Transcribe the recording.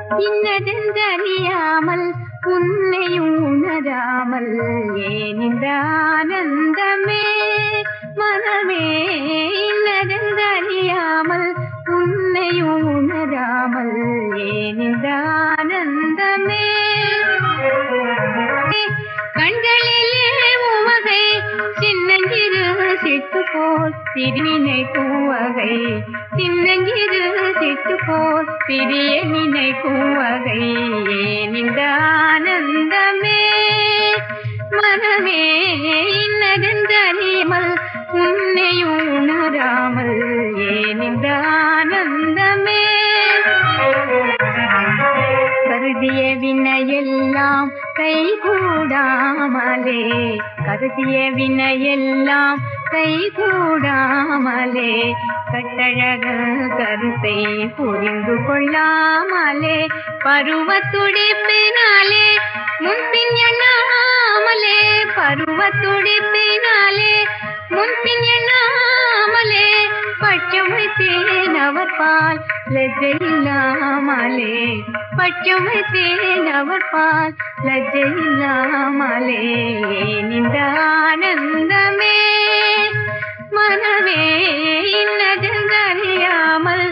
இன்னதென்றறியாமல் உன்னையும் உணராமல் ஏன் இந்த ஆனந்தமே மனமே இன்னதென்றறியாமல் உன்னையும் உணராமல் ஏன் இந்த ஆனந்தமே கண்களிலே உவகை சின்னஞ்சிறு சிட்டு போல் பிரிவினை கூவகை சின்னஞ்சிறு சிட்டு போல் பிரிய நினைக்கும் வகை ஏன் இந்த ஆனந்தமே மனமே இன்னதென்றறியாமல் உன்னையும் உணராமல் ஏன் இந்த ஆனந்தமே கருதிய வினையெல்லாம் கைகூடாமலே கருதிய வினையெல்லாம் கைகூடாமலே கட்டழக கருத்தை புரிந்து கொள்ளாமலே பருவத்துடிப்பினாலே முன்பின் எண்ணாமலே பருவத்துடிப்பினாலே முன்பின் எண்ணாமலே பச்சம் வைத்தேன் அவர் பால் லஜ்ஜையில்லாமலே பச்சம் வைத்தேன் அவர் பால் லஜ்ஜையில்லாமலே இந்த ஆனந்தமே மனமே இன்னதென்றறியாமல்